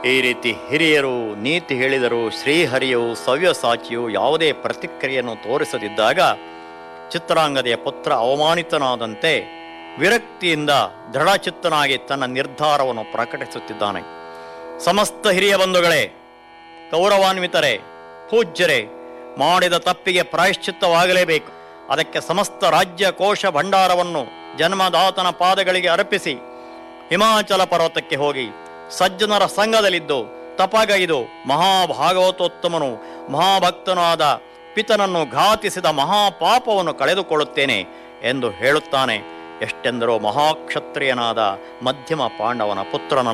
ಈ ರೀತಿ ಹಿರಿಯರು ನೀತಿ ಹೇಳಿದರು ಶ್ರೀಹರಿಯು ಸವ್ಯಸಾಚಿಯು ಯಾವುದೇ ಪ್ರತಿಕ್ರಿಯೆಯನ್ನು ತೋರಿಸದಿದ್ದಾಗ ಚಿತ್ರಾಂಗದೆಯ ಪುತ್ರ ಅವಮಾನಿತನಾದಂತೆ ವಿರಕ್ತಿಯಿಂದ ದೃಢಚಿತ್ತನಾಗಿ ತನ್ನ ನಿರ್ಧಾರವನ್ನು ಪ್ರಕಟಿಸುತ್ತಿದ್ದಾನೆ ಸಮಸ್ತ ಹಿರಿಯ ಬಂಧುಗಳೇ ಗೌರವಾನ್ವಿತರೇ ಪೂಜ್ಯರೇ ಮಾಡಿದ ತಪ್ಪಿಗೆ ಪ್ರಾಯಶ್ಚಿತ್ತವಾಗಲೇಬೇಕು ಅದಕ್ಕೆ ಸಮಸ್ತ ರಾಜ್ಯ ಕೋಶ ಭಂಡಾರವನ್ನು ಜನ್ಮದಾತನ ಪಾದಗಳಿಗೆ ಅರ್ಪಿಸಿ ಹಿಮಾಚಲ ಪರ್ವತಕ್ಕೆ ಹೋಗಿ ಸಜ್ಜನರ ಸಂಘದಲ್ಲಿದ್ದು ತಪಗೈದು ಮಹಾಭಾಗವತೋತ್ತಮನು ಮಹಾಭಕ್ತನೂ ಆದ ಪಿತನನ್ನು ಘಾತಿಸಿದ ಮಹಾಪಾಪವನ್ನು ಕಳೆದುಕೊಳ್ಳುತ್ತೇನೆ ಎಂದು ಹೇಳುತ್ತಾನೆ ಎಷ್ಟೆಂದರೂ ಮಹಾಕ್ಷತ್ರಿಯನಾದ ಮಧ್ಯಮ ಪಾಂಡವನ ಪುತ್ರನಲ್ಲ